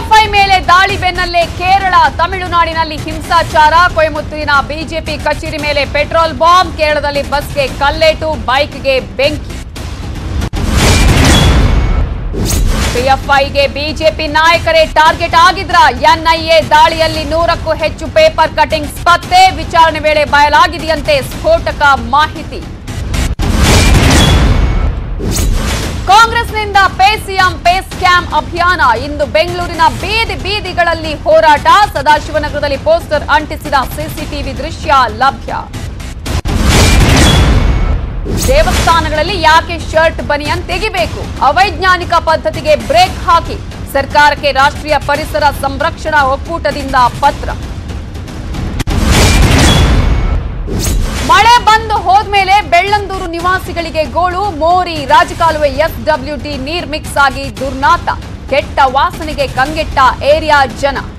PFI ಮೇಲೆ ದಾಳಿ ಬೆನ್ನಲ್ಲೇ ಕೇರಳ ತಮಿಳುನಾಡಿನಲ್ಲಿ ಹಿಂಸಾಚಾರ ಕೊಯಮತ್ತೂರಿನ ಬಿಜೆಪಿ ಕಚೇರಿ ಮೇಲೆ ಪೆಟ್ರೋಲ್ ಬಾಂಬ್ ಕೇರಳದಲ್ಲಿ ಬಸ್ಗೆ ಕಲ್ಲೇಟು ಬೈಕ್ಗೆ ಬೆಂಕಿ ಪಿಎಫ್ಐಗೆ ಬಿಜೆಪಿ ನಾಯಕರೇ ಟಾರ್ಗೆಟ್ ಆಗಿದ್ರ ಎನ್ಐಎ ದಾಳಿಯಲ್ಲಿ ನೂರಕ್ಕೂ ಹೆಚ್ಚು ಪೇಪರ್ ಕಟಿಂಗ್ಸ್ ಪತ್ತೆ ವಿಚಾರಣೆ ವೇಳೆ ಬಯಲಾಗಿದೆಯಂತೆ ಸ್ಫೋಟಕ ಮಾಹಿತಿ ಕಾಂಗ್ರೆಸ್ನಿಂದ ಪೇ ಸಿಎಂ ಪೇ ಸ್ಕ್ಯಾಮ್ ಅಭಿಯಾನ ಇಂದು ಬೆಂಗಳೂರಿನ ಬೀದಿ ಬೀದಿಗಳಲ್ಲಿ ಹೋರಾಟ ಸದಾಶಿವನಗರದಲ್ಲಿ ಪೋಸ್ಟರ್ ಅಂಟಿಸಿದ ಸಿಸಿಟಿವಿ ದೃಶ್ಯ ಲಭ್ಯ ದೇವಸ್ಥಾನಗಳಲ್ಲಿ ಯಾಕೆ ಶರ್ಟ್ ಬನಿಯನ್ ತೆಗಿಬೇಕು ಅವೈಜ್ಞಾನಿಕ ಪದ್ಧತಿಗೆ ಬ್ರೇಕ್ ಹಾಕಿ ಸರ್ಕಾರಕ್ಕೆ ರಾಷ್ಟ್ರೀಯ ಪರಿಸರ ಸಂರಕ್ಷಣಾ ಒಕ್ಕೂಟದಿಂದ ಪತ್ರ ಮಳೆ ಬಂದು ಹೋದ್ಮೇಲೆ ಬೆಳ್ಳಂದೂರು ನಿವಾಸಿಗಳಿಗೆ ಗೋಳು ಮೋರಿ ರಾಜಕಾಲುವೆ ಎಸ್ಡಬ್ಲ್ಯೂಟಿ ನೀರ್ ಮಿಕ್ಸ್ ಆಗಿ ದುರ್ನಾತ ಕೆಟ್ಟ ವಾಸನೆಗೆ ಕಂಗೆಟ್ಟ ಏರಿಯಾ ಜನ